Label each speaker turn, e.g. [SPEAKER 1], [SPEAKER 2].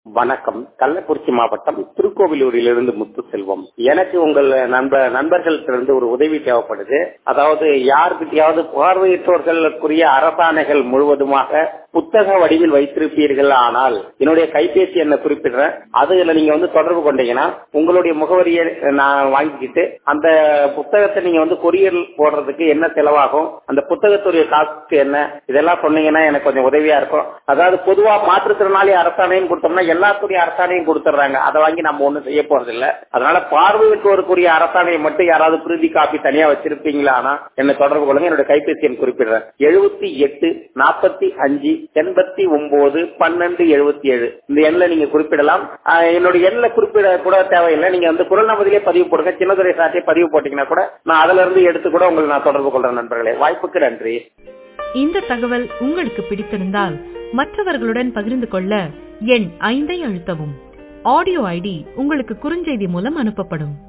[SPEAKER 1] வணக்கம் கள்ளக்குறிச்சி மாவட்டம் திருக்கோவிலூரிலிருந்து முத்து செல்வம் எனக்கு உங்கள் நண்பர் நண்பர்களிடத்திலிருந்து ஒரு உதவி தேவைப்படுது அதாவது யாருக்கிட்டையாவது பார்வையற்றோர்களுக்குரிய அரசாணைகள் முழுவதுமாக புத்தக வடிவில் வைத்திருப்பீர்கள் ஆனால் என்னுடைய கைபேசி என்ன குறிப்பிடுறேன் அதுல நீங்க வந்து தொடர்பு கொண்டீங்கன்னா உங்களுடைய முகவரியை நான் வாங்கிக்கிட்டு அந்த புத்தகத்தை நீங்க வந்து கொரியர் போடுறதுக்கு என்ன செலவாகும் அந்த புத்தகத்துடைய காஸ்ட் என்ன இதெல்லாம் சொன்னீங்கன்னா எனக்கு கொஞ்சம் உதவியா இருக்கும் அதாவது பொதுவா மாற்றுத்திறனாளி அரசாணையும் கொடுத்தோம்னா எல்லாத்துடைய அரசாணையும் கொடுத்துட்றாங்க அதை வாங்கி நம்ம ஒண்ணும் செய்ய போறது இல்ல அதனால பார்வையற்றோருக்குரிய அரசாணையை மட்டும் யாராவது பிரதி காப்பி தனியா வச்சிருப்பீங்களா ஆனா என்ன தொடர்பு கொள்ளுங்க என்னோட கைபேசி எண் குறிப்பிடுறேன் எழுபத்தி எட்டு நாற்பத்தி அஞ்சு எண்பத்தி ஒன்பது பன்னெண்டு எழுபத்தி ஏழு இந்த எண்ணில் நீங்க குறிப்பிடலாம் என்னோட எண்ணில் குறிப்பிட கூட தேவையில்லை நீங்க வந்து குரல் நமதிலே பதிவு போடுங்க சின்னதுரை சாட்டை பதிவு போட்டீங்கன்னா கூட நான் அதுல இருந்து எடுத்து கூட உங்களை நான் தொடர்பு கொள்றேன் நண்பர்களே வாய்ப்புக்கு நன்றி
[SPEAKER 2] இந்த தகவல் உங்களுக்கு பிடித்திருந்தால் மற்றவர்களுடன் பகிர்ந்து கொள்ள எண் ஐந்தை அழுத்தவும் ஆடியோ ஐடி உங்களுக்கு குறுஞ்செய்தி மூலம் அனுப்பப்படும்